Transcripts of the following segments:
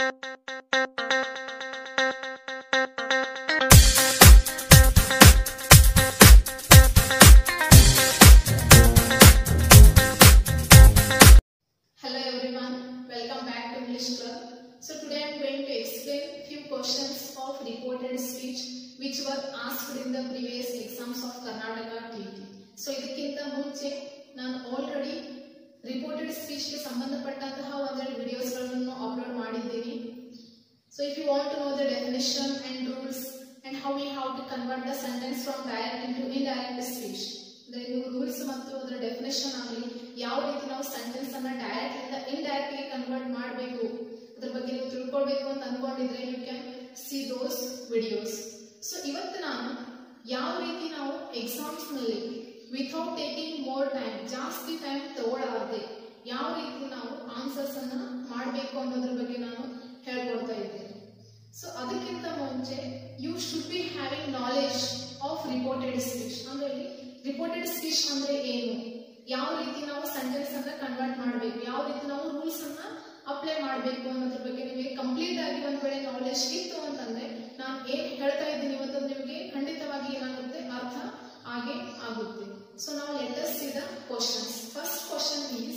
Hello everyone, welcome back to English Club. So today I am going to explain few questions of reported speech which were asked in the previous exams of Karnataka TT. So ಇದಕ್ಕಿಂತ ಮುಂಚೆ ನಾನು already reported ಸ್ಪೀಚ್ಗೆ ಸಂಬಂಧಪಟ್ಟಂತಹ ಒಂದೆರಡು ವಿಡಿಯೋಸ್ಗಳನ್ನು upload ಮಾಡಿದ್ದೀನಿ So if you want to know the definition and rules and how we have to convert the sentence from direct into indirect speech, ಅಂದ್ರೆ ನೀವು ರೂಲ್ಸ್ ಮತ್ತು ಅದರ ಡೆಫಿನೇಷನ್ ಆಗಲಿ ಯಾವ ರೀತಿ ನಾವು ಸೆಂಟೆನ್ಸ್ ಅನ್ನ ಡೈರೆಕ್ಟ್ ಇಂದ ಇಂಡೈರೆಕ್ಟ್ ಗೆ ಕನ್ವರ್ಟ್ ಮಾಡಬೇಕು ಅದ್ರ ಬಗ್ಗೆ ನೀವು ತಿಳ್ಕೊಳ್ಬೇಕು ಅಂತ ಅನ್ಕೊಂಡಿದ್ರೆ you can see those videos so ಇವತ್ತು ನಾನು ಯಾವ ರೀತಿ ನಾವು ಎಕ್ಸಾಮ್ಸ್ ನಲ್ಲಿ ವಿಥೌಟ್ ಟೇಕಿಂಗ್ ಮೋರ್ ಟೈಮ್ ಜಾಸ್ತಿ ಟೈಮ್ ತಗೊಳ್ಳಾರದೆ ಯಾವ ರೀತಿ ನಾವು ಆನ್ಸರ್ಸ್ ಅನ್ನ ಮಾಡಬೇಕು ಅನ್ನೋದ್ರ ಬಗ್ಗೆ ನಾನು ಹೇಳ್ಕೊಡ್ತಾ ಇದ್ದೇನೆ ಸೊ ಅದಕ್ಕಿಂತ ಮುಂಚೆ you should be having knowledge of reported speech ಅಂದ್ರೆ ಇಲ್ಲಿ ರಿಪೋರ್ಟೆಡ್ ಸ್ಪೀಚ್ ಅಂದ್ರೆ ಏನು ಯಾವ ರೀತಿ ನಾವು ಸೆಂಟೆನ್ಸ್ ಅನ್ನ ಕನ್ವರ್ಟ್ ಮಾಡಬೇಕು ಯಾವ ರೀತಿ ನಾವು ರೂಲ್ಸ್ ಅನ್ನ ಅಪ್ಲೈ ಮಾಡಬೇಕು ಅನ್ನೋದ್ರ ಬಗ್ಗೆ ನಿಮಗೆ ಕಂಪ್ಲೀಟ್ ಆಗಿ ಒಂದ್ ವೇಳೆ ನಾಲೆಜ್ ಇತ್ತು ಅಂತಂದ್ರೆ ನಾನು ಏನ್ ಹೇಳ್ತಾ ಇದ್ದೀನಿ ಇವತ್ತು ನಿಮಗೆ ಖಂಡಿತವಾಗಿ ಏನಾಗುತ್ತೆ ಅರ್ಥ ಹಾಗೆ ಆಗುತ್ತೆ ಸೊ ನಾವು let's see the questions first question is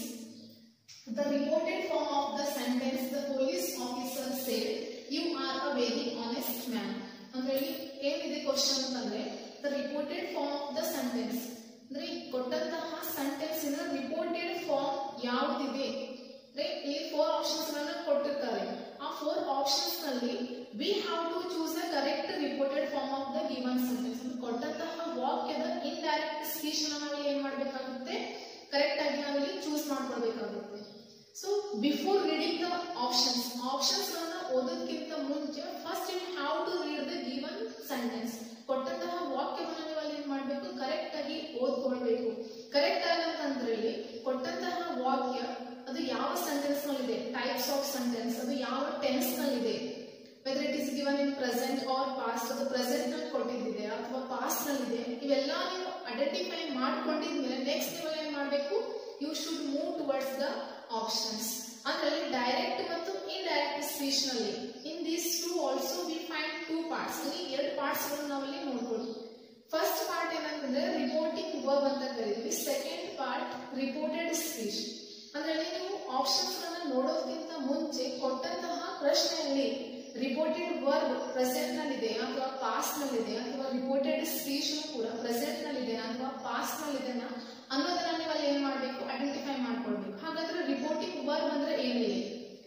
The reported form of the sentence the police officer said, You are a very honest man. ಅಂದ್ರೆ ಇಲ್ಲಿ ಏನಿದೆ ಕ್ವಶನ್ ಅಂತಂದ್ರೆ the reported form of the sentence ಅಂದ್ರೆ ಈ ಕೊಟ್ಟಂತಹ sentence ಇನ reported form ಯಾವುದಿದೆ ಅಂದ್ರೆ ಇಲ್ಲಿ ಫೋರ್ ಆಪ್ಷನ್ಸ್ ಗಳನ್ನ ಕೊಟ್ಟಿರ್ತಾರೆ ಆ ಫೋರ್ ಆಪ್ಷನ್ಸ್ ನಲ್ಲಿ we have to choose the correct reported form of the given sentence ಕೊಟ್ಟಂತಹ ವಾಕ್ಯದ ಇಂಡೈರೆಕ್ಟ್ ಸ್ಪೀಚ್ ನಾವು ಏನ್ ಮಾಡ್ಬೇಕಾಗುತ್ತೆ ಕರೆಕ್ಟ್ ಆಗಿ ನಾವಿಲ್ಲಿ ಚೂಸ್ ಮಾಡ್ಕೊಳ್ಬೇಕಾಗುತ್ತೆ so before reading the options options ಗಳನ್ನ ಓದೋದಕ್ಕಿಂತ ಮುಂಚೆ first you have to read the given sentence ಕೊಟ್ಟಂತಹ ವಾಕ್ಯವನ್ನ ನೀವು ಅಲ್ಲಿ ಏನ್ ಮಾಡ್ಬೇಕು ಕರೆಕ್ಟ್ ಆಗಿ ಓದ್ಕೊಳ್ಬೇಕು ಕರೆಕ್ಟ್ ಆಗಿ ಅಂತಂದ್ರೆ ಇಲ್ಲಿ ಕೊಟ್ಟಂತಹ ವಾಕ್ಯ ಅದು ಯಾವ ಸೆಂಟೆನ್ಸ್ ನಲ್ಲಿದೆ ಟೈಪ್ಸ್ ಆಫ್ ಸೆಂಟೆನ್ಸ್ ಅದು ಯಾವ ಟೆನ್ಸ್ ನಲ್ಲಿದೆ whether it is given in present or past ಅದು ಪ್ರೆಸೆಂಟ್ ನಲ್ಲಿ ಕೊಟ್ಟಿದ್ದಿದೆ ಅಥವಾ ಪಾಸ್ಟ್ ನಲ್ಲಿದೆ ಇವೆಲ್ಲ ನೀವು ಐಡೆಂಟಿಫೈ ಮಾಡ್ಕೊಂಡಿದ್ಮೇಲೆ ನೆಕ್ಸ್ಟ್ ನೀವು ಏನ್ ಮಾಡಬೇಕು you should move towards the options ಅಂದ್ರೆ ಡೈರೆಕ್ಟ್ ಮತ್ತು ಇಂಡೈರೆಕ್ಟ್ ಸ್ಪೀಚ್ ನಲ್ಲಿ in these two also we find two parts ಇಲ್ಲಿ ಎರಡು ಪಾರ್ಟ್ಸ್ ಗಳು ನಾವಲ್ಲಿ ನೋಡ್ಕೊಳ್ಳಿ ಫಸ್ಟ್ ಪಾರ್ಟ್ ಏನಂತಂದ್ರೆ ರಿಪೋರ್ಟಿಂಗ್ ವರ್ಬ್ ಅಂತ ಕರೀತೀವಿ ಸೆಕೆಂಡ್ ಪಾರ್ಟ್ ರಿಪೋರ್ಟೆಡ್ ಸ್ಪೀಚ್ ಅಂದ್ರೆ ಅಲ್ಲಿ ನೀವು ಆಪ್ಷನ್ಸ್ ಗಳನ್ನ ನೋಡೋದಕ್ಕಿಂತ ಮುಂಚೆ ಕೊಟ್ಟಂತಹ ಪ್ರಶ್ನೆಯಲ್ಲಿ ರಿಪೋರ್ಟೆಡ್ ವರ್ಬ್ ಪ್ರೆಸೆಂಟ್ ನಲ್ಲಿದೆ ಅಥವಾ ಪಾಸ್ಟ್ ನಲ್ಲಿದೆ ಅಥವಾ ರಿಪೋರ್ಟೆಡ್ ಸ್ಪೀಚ್ ಕೂಡ ಪ್ರೆಸೆಂಟ್ ನಲ್ಲಿದೆ ಅಥವಾ ಪಾಸ್ಟ್ ನಲ್ಲಿದೆನಾ ಅನ್ನೋದನ್ನ ನೀವು ಅಲ್ಲಿ ಏನ್ ಮಾಡ್ಬೇಕು ಐಡೆಂಟಿಫೈ ಮಾಡ್ಕೊಳ್ಬೇಕು ಹಾಗಾದ್ರೆ ರಿಪೋರ್ಟಿಂಗ್ ವರ್ಬ್ ಅಂದ್ರೆ ಏನಿದೆ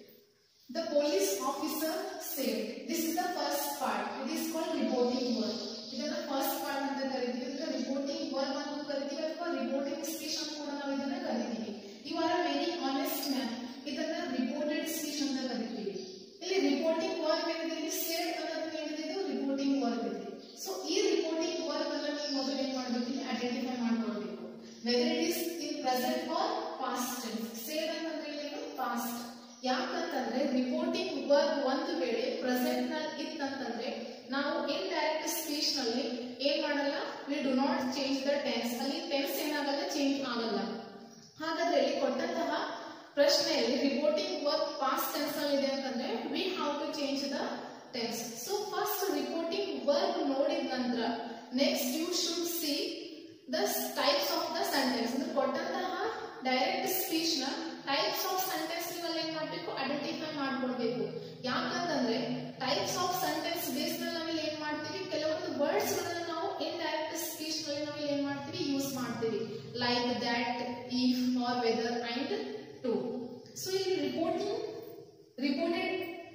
the police officer said this is the first part it is called reporting verb ಇದನ್ನ ಫಸ್ಟ್ ಪಾರ್ಟ್ ಅಂತ ಕರಿತೀವಿ ಇದನ್ನ ರಿಪೋರ್ಟಿಂಗ್ ವರ್ಬ್ ಅಂತ ಕರಿತೀವಿ ಅಥವಾ ರಿಪೋರ್ಟಿಂಗ್ ಸ್ಪೀಚ್ ಅಂತ ಕೂಡ ನಾವು ಇದನ್ನ ಕರಿತೀವಿ you are a very honest man ಇದನ್ನ ರಿಪೋರ್ಟೆಡ್ ಸ್ಪೀಚ್ ಅಂತ ಕರಿತೀವಿ ಇಲ್ಲಿ ರಿಪೋರ್ಟಿಂಗ್ ವರ್ಬ್ ಏನಿದೆ ಇಲ್ಲಿ ಸೇಡ್ ಅನ್ನೋದು ಏನಿದೆ ಇದು ರಿಪೋರ್ಟಿಂಗ್ ವರ್ಬ್ ಇದೆ ಸೊ ಈ ರಿಪೋರ್ಟಿಂಗ್ ವರ್ಬ್ ಅನ್ನ ನೀವು ಮೊದಲು ಏನ್ ಮಾಡ್ಬೇಕು ಇಲ್ಲಿ ಐಡೆಂಟಿಫೈ ಮಾಡ್ಕೊಳ್ಬೇಕು whether it is in present or past tense said ಅಂತಂದ್ರೆ ಏನು ಪಾಸ್ಟ್ ಯಾಕಂತಂದ್ರೆ ರಿಪೋರ್ಟಿಂಗ್ ವರ್ಬ್ ಒಂದು ವೇಳೆ ಪ್ರೆಸೆಂಟ್ ನಲ್ಲಿ ಇತ್ತಂತಂದ್ರೆ ನಾವು ಇನ್ ಡೈರೆಕ್ಟ್ ಸ್ಪೀಚ್ ನಲ್ಲಿ ಏನ್ ಮಾಡಲ್ಲ we do not change the tense ಅಲ್ಲಿ ಟೆನ್ಸ್ ಏನಾಗಲ್ಲ ಚೇಂಜ್ ಆಗಲ್ಲ ಹಾಗಾದ್ರೆ ಇಲ್ಲಿ ಕೊಟ್ಟಂತಹ ಪ್ರಶ್ನೆಯಲ್ಲಿ ರಿಪೋರ್ಟಿಂಗ್ ವರ್ಕ್ ಪಾಸ್ಟ್ ಟೆನ್ಸ್ ನಲ್ಲಿ ಇದೆ ಅಂತಂದ್ರೆ we have to change the tense so first reporting verb ನೋಡಿದ ನಂತರ next you should see the types of the sentence ಅಂದ್ರೆ ಕೊಟ್ಟಂತಹ ಡೈರೆಕ್ಟ್ ಸ್ಪೀಚ್ ನ ಟೈಪ್ಸ್ ಆಫ್ ಸೆಂಟೆನ್ಸ್ ನೀವು ಏನ್ ಮಾಡ್ಬೇಕು ಐಡೆಂಟಿಫೈ ಮಾಡ್ಕೊಳ್ಬೇಕು ಯಾಕಂತಂದ್ರೆ ಟೈಪ್ಸ್ ಆಫ್ ಸೆಂಟೆನ್ಸ್ ಬೇಸ್ ನಲ್ಲಿ ನಾವಿಲ್ಲಿ ಏನ್ ಮಾಡ್ತೀವಿ ಕೆಲವೊಂದು ವರ್ಡ್ಸ್ ಗಳನ್ನ ನಾವು ಇನ್ ಡೈರೆಕ್ಟ್ ಸ್ಪೀಚ್ ನಲ್ಲಿ ನಾವಿಲ್ಲಿ ಏನ್ ಮಾಡ್ತೀವಿ ಯೂಸ್ ಮಾಡ್ತೀವಿ like that if or whether and to so ಇಲ್ಲಿ reporting reported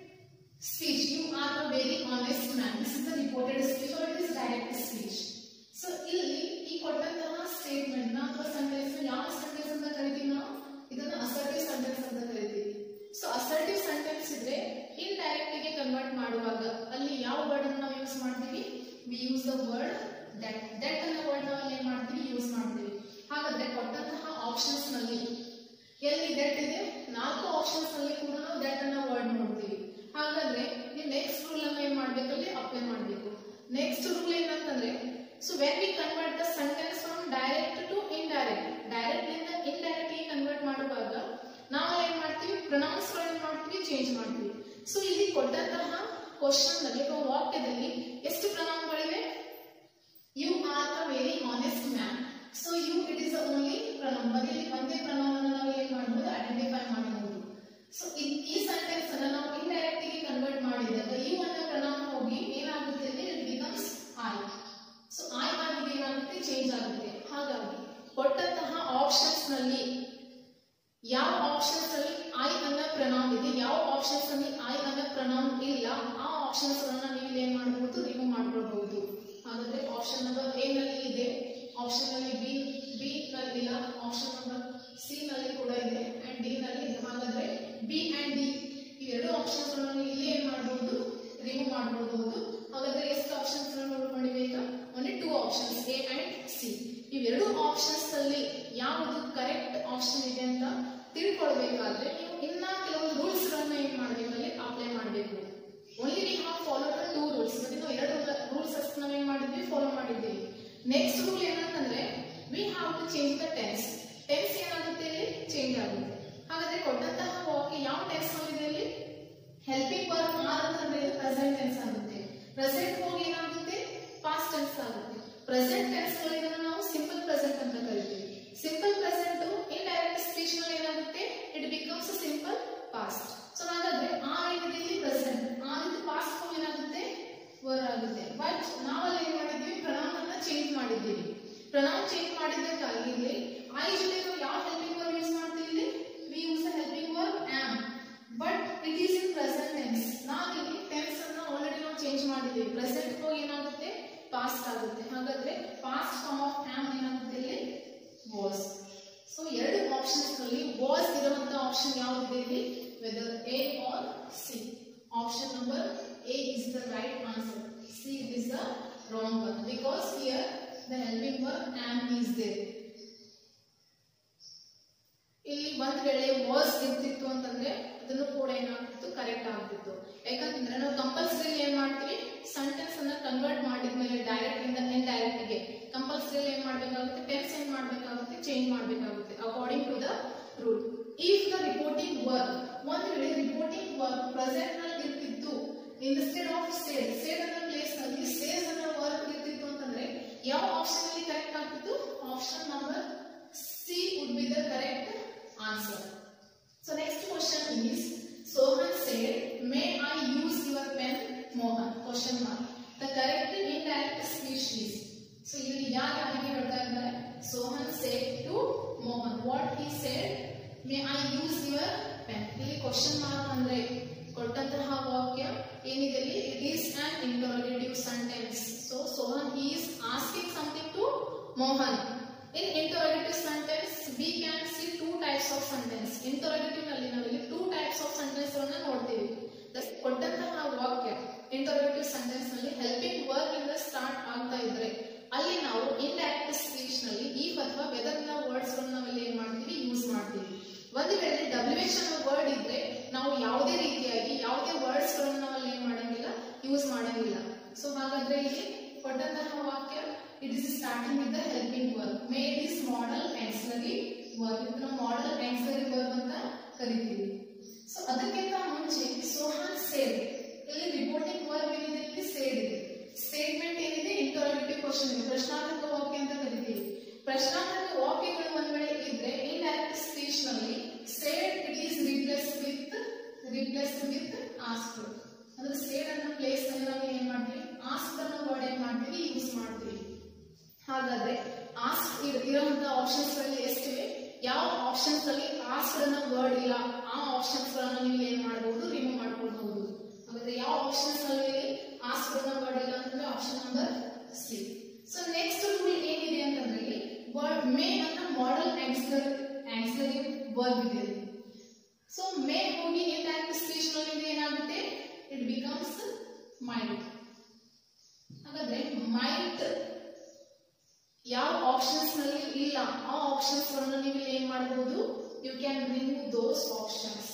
speech you are a very honest man this is the reported speech or it is direct speech so ಇಲ್ಲಿ ಈ ಕೊಟ್ಟಂತಹ statement ನ ಅಥವಾ ಸೆಂಟೆನ್ಸ್ ಯಾವ sentence ಅಂತ ಕರಿತೀವಿ ನಾವು ಇದನ್ನ ಅಸರ್ಟಿವ್ ಸೆಂಟೆನ್ಸ್ ಅಂತ ಕರಿತೀವಿ ಸೊ ಅಸರ್ಟಿವ್ ಸೆಂಟೆನ್ಸ್ ಇದ್ರೆ ಇನ್ ಡೈರೆಕ್ಟ್ ಗೆ ಕನ್ವರ್ಟ್ ಮಾಡುವಾಗ ಅಲ್ಲಿ ಯಾವ ವರ್ಡ್ ಅನ್ನು ನಾವು ಯೂಸ್ ಮಾಡ್ತೀವಿ we use the word that that ಅನ್ನೋ ವರ್ಡ್ ನಾವು ಏನ್ ಮಾಡ್ತೀವಿ ಯೂಸ್ ಮಾಡ್ತೀವಿ ಹಾಗಾದ್ರೆ ಕೊಟ್ಟಂತಹ ಆಪ್ಷನ್ಸ್ ನಲ್ಲಿ ಎಲ್ಲಿ ದಟ್ ಇದೆ ನಾಲ್ಕು ಆಪ್ಷನ್ಸ್ ನಲ್ಲಿ ಕೂಡ ನಾವು ದಟ್ ಅನ್ನ ವರ್ಡ್ ನೋಡ್ತೀವಿ ಹಾಗಾದ್ರೆ ನೀವು ನೆಕ್ಸ್ಟ್ ರೂಲ್ ಅನ್ನ ಏನ್ ಮಾಡ್ಬೇಕಲ್ಲಿ ಅಪ್ಲೈ ಮಾಡ್ಬೇಕು ನೆಕ್ಸ್ಟ್ ರೂಲ್ ಏನಂತಂದ್ರೆ so when we convert the sentence from direct to indirect direct ಇಂದ ಇಂಡೈರೆಕ್ಟ್ ಗೆ ಕನ್ವರ್ಟ್ ಮಾಡುವಾಗ ನಾವು ಏನ್ ಮಾಡ್ತೀವಿ ಪ್ರೊನೌನ್ಸ್ ಏನ್ ಮಾಡ್ತೀವಿ ಮಾಡ್ತೀವಿ ಚೇಂಜ್ ಮಾಡ್ತೀವಿ ಸೊ ಇಲ್ಲಿ ಕೊಟ್ಟಂತಹ ಕ್ವಶನ್ ನಲ್ಲಿ ಅಥವಾ ವಾಕ್ಯದಲ್ಲಿ ಎಷ್ಟು ಪ್ರನಾಮಗಳಿವೆ you are a very honest man so you it is only pronoun ಬರೀ ಒಂದೇ ಪ್ರನೌನ್ ನಾವು ಏನ್ ಮಾಡಬಹುದು ಐಡೆಂಟಿಫೈ ಮಾಡಬಹುದು ಸೊ ಈ ಸೆಂಟೆನ್ಸ್ ಅನ್ನ ನಾವು ಇಂಡೈರೆಕ್ಟ್ ಗೆ ಕನ್ವರ್ಟ್ ಮಾಡಿದಾಗ ಯು ಅನ್ನೋ ಪ್ರನೌನ್ ಹೋಗಿ ಏನಾಗುತ್ತೆ ಅಂದ್ರೆ it becomes I so I ಆಗಿ ಏನಾಗುತ್ತೆ ಚೇಂಜ್ ಆಗುತ್ತೆ ಹಾಗಾಗಿ ಕೊಟ್ಟಂತಹ ಆಪ್ಷನ್ಸ್ ನಲ್ಲಿ ಯಾವ ಆಪ್ಷನ್ಸ್ ಅಲ್ಲಿ ಐ ಅನ್ನೋ ಪ್ರನೌನ್ ಇದೆ ಯಾವ ಆಪ್ಷನ್ಸ್ ಅಲ್ಲಿ ಐ ಅನ್ನೋ ಪ್ರನೌನ್ ಇಲ್ಲ ಆ ಆಪ್ಷನ್ಸ್ ಗಳನ್ನ ನೀವು ಏನ್ ಮಾಡಬಹುದು ರಿಮೂವ್ ಮಾಡ್ಕೊಳ್ಬಹುದು ಹಾಗಾದ್ರೆ ಆಪ್ಷನ್ ನಂಬರ್ ಎ ನಲ್ಲಿ ಇದೆ ಆಪ್ಷನ್ ನಲ್ಲಿ ಬಿ ಬಿ ನಲ್ಲಿ ಇಲ್ಲ ಆಪ್ಷನ್ ನಂಬರ್ ಸಿ ನಲ್ಲಿ ಕೂಡ ಇದೆ ಅಂಡ್ ಡಿ ನಲ್ಲಿ ಇದೆ ಹಾಗಾದ್ರೆ ಬಿ ಅಂಡ್ ಡಿ ಇವೆರಡು ಆಪ್ಷನ್ಸ್ ಗಳನ್ನು ಇಲ್ಲಿ ಏನ್ ಮಾಡಬಹುದು ರಿಮೂವ್ ಮಾಡಬಹುದು ಹಾಗಾದ್ರೆ ಎಷ್ಟು ಆಪ್ಷನ್ಸ್ ನೋಡ್ಕೊಂಡಿವೆ ಈಗ only two options A and C ಇವೆರಡು ಆಪ್ಷನ್ಸ್ ಅಲ್ಲಿ ಯಾವುದು ಕರೆಕ್ಟ್ ಆಪ್ಷನ್ ಇದೆ ಅಂತ ತಿಳ್ಕೊಳ್ಬೇಕಾದ್ರೆ ನೀವು ಇನ್ನ ಕೆಲವೊಂದು ರೂಲ್ಸ್ ಗಳನ್ನ ಏನ್ ಮಾಡ್ಬೇಕು ಅಲ್ಲಿ ಅಪ್ಲೈ ಮಾಡಬೇಕು only we have follow the two rules ಮತ್ತೆ ನಾವು ಎರಡು ರೂಲ್ಸ್ ಅಷ್ಟು ನಾವ್ ಏನ್ ಮಾಡಿದ್ವಿ ಫಾಲೋ ಮಾಡಿದ್ದೀವಿ ನೆಕ್ಸ್ಟ್ ರೂಲ್ ಏನಂತಂದ್ರೆ we have to change the tense tense ಏನಾಗುತ್ತೆ ಇಲ್ಲಿ ಚೇಂಜ್ ಆಗುತ್ತೆ ಹಾಗಾದ್ರೆ ಕೊಟ್ಟಂತಹ ವಾಕ್ಯ ಯಾವ ಟೆನ್ಸ್ ಇದೆ ಇಲ್ಲಿ ಹೆಲ್ಪಿಂಗ್ ವರ್ಕ್ ಆರ್ ಅಂತಂದ್ರೆ ಇದು ಪ್ರೆಸೆಂಟ್ ಟೆನ್ಸ್ ಆಗುತ್ತೆ ಪ್ರೆಸೆಂಟ್ ಹೋಗಿ ಏನಾಗುತ್ತೆ ಪಾಸ್ಟ್ ಟೆನ್ಸ್ ಆಗುತ್ತೆ ಪ್ರೆಸೆಂಟ್ ಟೆನ್ಸ್ ಗಳಿಂದ ನಾವು ಸಿಂಪಲ್ ಪ್ರೆಸೆಂಟ್ ಅಂತ ಕರಿತೀವಿ simple present in direct speech ನಲ್ಲಿ ಏನಾಗುತ್ತೆ it becomes simple past so ಹಾಗಾದ್ರೆ ಆರ್ ಏನಿದೆ ಇಲ್ಲಿ ಪ್ರೆಸೆಂಟ್ ಆರ್ ಇದು ಪಾಸ್ಟ್ ಫಾರ್ಮ್ ಏನಾಗುತ್ತೆ ವರ್ ಆಗುತ್ತೆ ಬಟ್ ನಾವಲ್ಲಿ ಏನ್ ಮಾಡಿದ್ವಿ ಪ್ರನೌನ್ ಅನ್ನ ಚೇಂಜ್ ಮಾಡಿದ್ದೀವಿ ಪ್ರನೌನ್ ಚೇಂಜ್ ಮಾಡಿದ್ದಕ್ಕಾಗಿ ಇಲ್ಲಿ ಐ ಜೊತೆ ನಾವು ಯಾವ ಹೆಲ್ಪಿಂಗ್ ವರ್ಕ್ ಯೂಸ್ ಮಾಡ್ತೀವಿ ಇಲ್ಲಿ we use helping verb am but it is in present tense ನಾವಿಲ್ಲಿ ಟೆನ್ಸ್ ಅನ್ನ ಆಲ್ರೆಡಿ ನಾವು ಚೇಂಜ್ ಮಾಡಿದ್ದೀವಿ ಪ್ರೆಸೆಂಟ್ ಹೋಗಿ ಏನಾಗುತ್ತೆ ಪಾಸ್ಟ್ ಆಗುತ್ತೆ ಹಾಗಾದ್ರೆ ಪಾಸ್ಟ್ ಫಾರ್ಮ್ ಆಫ್ ಆಮ್ ಏನಾಗುತ್ತೆ ಇಲ್ಲಿ ವಾಸ್ ಸೊ ಎರಡು ಆಪ್ಷನ್ಸ್ ನಲ್ಲಿ ವಾಸ್ ಇರುವಂತ ಆಪ್ಷನ್ ಯಾವ್ದಿದೆ ಇಲ್ಲಿ whether A or C option number A is the right answer C is the wrong one because here the helping verb am is there ಇಲ್ಲಿ ಒಂದ್ ವೇಳೆ ವಾಸ್ ಇರ್ತಿತ್ತು ಅಂತಂದ್ರೆ ಅದನ್ನು ಕೂಡ ಏನಾಗ್ತಿತ್ತು ಕರೆಕ್ಟ್ ಆಗ್ತಿತ್ತು ಯಾಕಂತಂದ್ರೆ ನಾವು ಕಂಪಲ್ಸರಿ ಏನ್ ಮಾಡ್ತೀವಿ ಸೆಂಟೆನ್ಸ್ ಅನ್ನ ಕನ್ವರ್ಟ್ ಮಾಡಿದ್ಮೇಲೆ ಡೈರೆಕ್ಟ್ ಇಂದ ಇಂಡೈರೆಕ್ಟ್ ಗೆ ಕಂಪಲ್ಸರಿ ಏನ್ ಮಾಡ್ಬೇಕಾಗುತ್ತೆ ಟೆನ್ಸ್ ಏನ್ ಮಾಡ್ಬೇಕಾಗುತ್ತೆ ಚೇಂಜ್ ಮಾಡ್ಬೇಕಾಗುತ್ತೆ according to the rule if the reporting verb ಒಂದ್ ವೇಳೆ ರಿಪೋರ್ಟಿಂಗ್ ವರ್ಕ್ ಪ್ರೆಸೆಂಟ್ ನಲ್ಲಿ ಇರ್ತಿತ್ತು ಇನ್ಸ್ಟೆಡ್ ಆಫ್ ಸೇಲ್ ಸೇಲ್ ಅನ್ನೋ ಪ್ಲೇಸ್ ನಲ್ಲಿ ಸೇಲ್ಸ್ ಅನ್ನೋ ವರ್ಕ್ ಇರ್ತಿತ್ತು ಅಂತಂದ್ರೆ ಯಾವ ಆಪ್ಷನ್ ಅಲ್ಲಿ ಕರೆಕ್ಟ್ ಆಗ್ತಿತ್ತು option number C would be the correct answer. So next question is Sohan said, May I use your pen, Mohan? Question mark. The correct indirect speech is. So ಇಲ್ಲಿ ಯಾರು ಯಾರಿಗೆ ಹೇಳ್ತಾ ಇದ್ದಾರೆ Sohan said to Mohan what he said may I use your pen ಇಲ್ಲಿ question mark ಅಂದ್ರೆ ಕೊಟ್ಟಂತಹ ವಾಕ್ಯ ಏನಿದೆ ಇಲ್ಲಿ it is an interrogative sentence so Sohan is asking something to Mohan In interrogative sentence, we can see two types of sentence. Interrogative ನಲ್ಲಿ ನಾವಿಲ್ಲಿ two types of sentence ಗಳನ್ನ ನೋಡ್ತೀವಿ. Thus, ಕೊಟ್ಟಂತಹ ವಾಕ್ಯ interrogative sentence ನಲ್ಲಿ helping verb ಇಂದ ಸ್ಟಾರ್ಟ್ ಆಗ್ತಾ ಇದ್ರೆ ಅಲ್ಲಿ ನಾವು indirect speech ನಲ್ಲಿ if ಅಥವಾ whether ನ ವರ್ಡ್ಸ್ ಗಳನ್ನ ನಾವಿಲ್ಲಿ ಏನ್ ಮಾಡ್ತೀವಿ ಯೂಸ್ ಮಾಡ್ತೀವಿ. ಒಂದು ವೇಳೆ WH ಅನ್ನೋ ವರ್ಡ್ ಇದ್ರೆ ನಾವು ಯಾವುದೇ ರೀತಿಯಾಗಿ ಯಾವುದೇ ವರ್ಡ್ಸ್ ಗಳನ್ನ ನಾವು ಅಲ್ಲಿ ಏನ್ ಮಾಡಂಗಿಲ್ಲ ಯೂಸ್ ಮಾಡಂಗಿಲ್ಲ. ಸೊ ಹಾಗಾದ್ರೆ ಇಲ್ಲಿ ಕೊಟ್ಟಂತಹ ವಾಕ್ಯ it is starting with the helping verb made is model auxiliary verb ಇದನ್ನ model auxiliary verb ಅಂತ ಕರಿತೀವಿ ಸೊ ಅದಕ್ಕಿಂತ ಮುಂಚೆ ಸೋಹನ್ ಸೇಡ್ ಇಲ್ಲಿ ರಿಪೋರ್ಟಿಂಗ್ ವರ್ಬ್ ಏನಿದೆ ಇಲ್ಲಿ ಸೇಡ್ ಇದೆ ಸ್ಟೇಟ್ಮೆಂಟ್ ಏನಿದೆ ಇಂಟರೋಗೇಟಿವ್ ಕ್ವಶನ್ ಇದೆ ಪ್ರಶ್ನಾರ್ಥಕ ವಾಕ್ಯ ಅಂತ ಕರಿತೀವಿ ಪ್ರಶ್ನಾರ್ಥಕ ವಾಕ್ಯಗಳು ಒಂದ್ ವೇಳೆ ಇದ್ರೆ ಇಂಡೈರೆಕ್ಟ್ ಸ್ಪೀಚ್ ನಲ್ಲಿ said it is replace with replace with ask ಅಂದ್ರೆ ಸೇಡ್ ಅನ್ನೋ ಪ್ಲೇಸ್ ನಲ್ಲಿ ನಾವು ಏನ್ ಮಾಡ್ತೀವಿ ಆಸ್ಕ್ ಅನ್ನೋ ವರ್ಡ್ ಏನ್ ಮಾಡ್ತೀವಿ ಯೂಸ್ ಮಾಡ್ತೀವಿ ಹಾಗಾದ್ರೆ ಆಸ್ಕ್ ಇರುವಂತಹ ಆಪ್ಷನ್ಸ್ ಗಳಲ್ಲಿ ಎಷ್ಟಿವೆ ಯಾವ ಆಪ್ಷನ್ಸ್ ಅಲ್ಲಿ ಆಸ್ಕ್ ಅನ್ನೋ ವರ್ಡ್ ಇಲ್ಲ ಆ ಆಪ್ಷನ್ಸ್ ಗಳನ್ನ ನೀವು ಏನ್ ಮಾಡಬಹುದು ರಿಮೂವ್ ಮಾಡ್ಕೊಳ್ಬಹುದು ಹಾಗಾದ್ರೆ ಯಾವ ಆಪ್ಷನ್ಸ್ ಅಲ್ಲಿ ಆಸ್ಕ್ ಅನ್ನೋ ವರ್ಡ್ ಇಲ್ಲ ಅಂತಂದ್ರೆ option number C so next rule ಏನಿದೆ ಅಂತಂದ್ರೆ ಇಲ್ಲಿ ವರ್ಡ್ ಮೇ ಅನ್ನೋ ಮಾಡಲ್ ಆನ್ಸರ್ ಆನ್ಸರ್ ವರ್ಬ್ ಇದೆ ಸೊ ಮೇ ಹೋಗಿ ಇಂಡೈರೆಕ್ಟ್ ಸ್ಪೀಚ್ ನಲ್ಲಿ ಏನಾಗುತ್ತೆ ಇಟ್ ಬಿಕಮ್ಸ್ ಮೈಟ್ ಹಾಗಾದ್ರೆ ಮೈಟ್ ಯಾವ ಆಪ್ಷನ್ಸ್ ನಲ್ಲಿ ಇಲ್ಲ ಆ ಆಪ್ಷನ್ಸ್ ಗಳನ್ನ ನೀವು ಏನ್ ಮಾಡಬಹುದು you can remove those options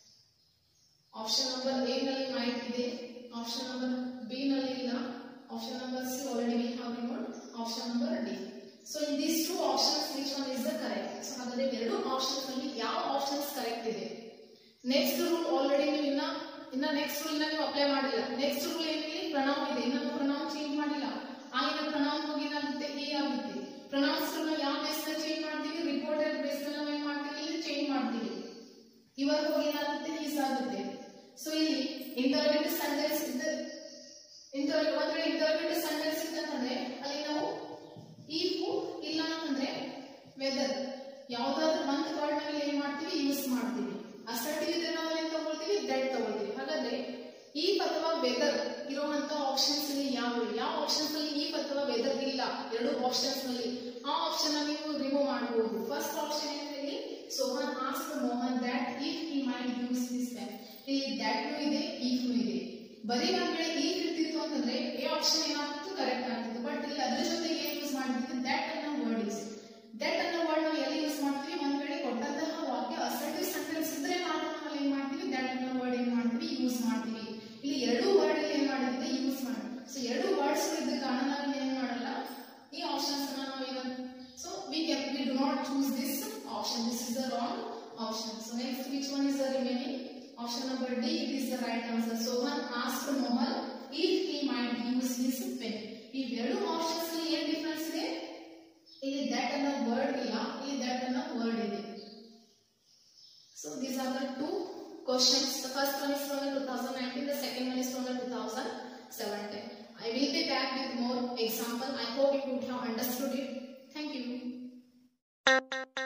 option number A ನಲ್ಲಿ ಮೈಟ್ ಇದೆ ಆಪ್ಷನ್ ನಂಬರ್ ಬಿ ನಲ್ಲಿ ಇಲ್ಲ option number C already we have removed option number D so in these two options which one is the correct so ಹಾಗಾದ್ರೆ ಎರಡು options ನಲ್ಲಿ ಯಾವ options correct ಇದೆ next rule already ನೀವು ಇನ್ನ ಇನ್ನ ನೆಕ್ಸ್ಟ್ ರೂಲ್ ನೀವು ಅಪ್ಲೈ ಮಾಡಿಲ್ಲ ನೆಕ್ಸ್ಟ್ ರೂಲ್ ಏನಿದೆ ಪ್ರಣಾಮ್ ಇದೆ ಇನ್ನ ಪ್ರಣಾಮ್ ಚೇಂಜ್ ಮಾಡಿಲ್ಲ ಆಗಿನ ಪ್ರಣಾಮ್ ಹೋಗಿ ಏನಾಗುತ್ತೆ ಎ ಆಗುತ್ತೆ ಪ್ರೊನೌನ್ಸ್ ಯಾವ ಬೇಸ್ ಮೇಲೆ ಚೇಂಜ್ ಮಾಡ್ತೀವಿ ರಿಪೋರ್ಟೆಡ್ ಬೇಸ್ ಮೇಲೆ ನಾವು ಏನ್ ಮಾಡ್ತೀವಿ ಇಲ್ಲಿ ಚೇಂಜ್ ಮಾಡ್ತೀವಿ ಇವಾಗ ಹೋಗಿ ಏನಾಗುತ್ತೆ ಈಸ್ ಆಗುತ್ತೆ ಸೊ ಇಲ್ಲಿ ಇಂಟರ್ಗೆಟ್ ಸೆಂಟೆನ್ಸ್ ಇದೆ ಇಂಟರ್ ಒಂದ್ ವೇಳೆ ಇಂಟರ್ಗೆಟ್ ಸೆಂಟೆನ್ಸ್ ಇತ್ತಂದ್ರೆ ಅಲ್ಲಿ ನಾವು ಈಫು ಇಲ್ಲ ಅಂತಂದ್ರೆ ವೆದರ್ ಯಾವ್ದಾದ್ರು ಮಂತ್ ವರ್ಡ್ ನಾವು ಏನ್ ಮಾಡ್ತೀವಿ ಯೂಸ್ ಮಾಡ್ತೀವಿ ಅಸರ್ಟಿವ್ ಇದ್ರೆ ನಾವು ಏನ್ ತಗೊಳ್ತೀವಿ ದಟ್ ತಗೊಳ್ತೀವಿ ಹಾಗಾದ್ರೆ ಈಫ್ ಅಥವಾ ವೆದರ್ ಇರುವಂತ ಆಪ್ಷನ್ಸ್ ಇಲ್ಲಿ ಯಾವ ಯಾವ ಆಪ್ಷನ್ಸ್ ಅಲ್ಲಿ ಈಫ್ ಅಥವಾ ವೆದರ್ ಇಲ್ಲ ಎರಡು ಆಪ್ಷನ್ಸ್ ನಲ್ಲಿ ಆ ಆಪ್ಷನ್ ನೀವು ರಿಮೂವ್ ಮಾಡಬಹುದು ಫಸ್ಟ್ ಆಪ್ಷನ್ ಏನಿದೆ ಇಲ್ಲಿ Sohan ask Mohan that if he might use this pen ಇಲ್ಲಿ ದಟ್ ಇದೆ ಈಫ್ ಇದೆ ಬರೀ ಒಂದ್ ವೇಳೆ ಈಫ್ ಇರ್ತಿತ್ತು ಅಂತಂದ್ರೆ ಎ ಆಪ್ಷನ್ ಏನಾಗ್ತಿತ್ತು ಕರೆಕ್ಟ್ ಆಗ್ತಿತ್ತು ಬಟ್ ಇಲ್ಲಿ ಅದ್ರ ಜೊತೆಗೆ ಏನ್ ಯೂಸ್ ಮಾಡ್ತಿದ್ವಿ ದಟ್ ಅನ್ನೋ ವರ್ಡ್ ಯೂಸ್ ದಟ್ ಅನ್ನೋ ವರ್ಡ್ ನಾವು ಎಲ್ಲಿ ಯೂಸ್ ಮಾಡ್ತೀವಿ ಒಂದ್ ವೇಳೆ ಕೊಟ್ಟಂತಹ ವಾಕ್ಯ ಅಸರ್ಟಿವ್ ಸೆಂಟೆನ್ಸ್ ಇದ್ರೆ ಮಾತ್ರ ನಾವು ಏನ್ ಮಾಡ್ತೀವಿ ದಟ್ ಅನ್ನೋ ವರ್ಡ್ ಏನ್ ಮಾಡ್ತೀವಿ ಯೂಸ್ ಮಾಡ್ತೀವಿ ಇಲ್ಲಿ ಎರಡು ವರ್ಡ್ ಏನ್ ಮಾಡಿದ್ರೆ ಯೂಸ್ ಮಾಡಿ ಸೊ ಎರಡು ವರ್ಡ್ಸ್ ಇದ್ದ ಕಾರಣ ನಾವು ಏನ್ ಮಾಡಲ್ಲ ಈ ಆಪ್ಷನ್ಸ್ ಅನ್ನ ನಾವು ಏನ್ so we can we do not choose this option this is the wrong option so next which one is the remaining option number D it is the right answer Sohan ask Mohan if he might use his pen ಈ ಎರಡು options ಅಲ್ಲಿ ಏನ್ difference ಇದೆ ಇಲ್ಲಿ that ಅನ್ನೋ word ಇಲ್ಲ ಇಲ್ಲಿ that ಅನ್ನೋ ವರ್ಡ್ ಇದೆ so these are the two questions. The first one is from the 2019, the second one is from the 2017. I will be back with more example. I hope you would have understood it. Thank you.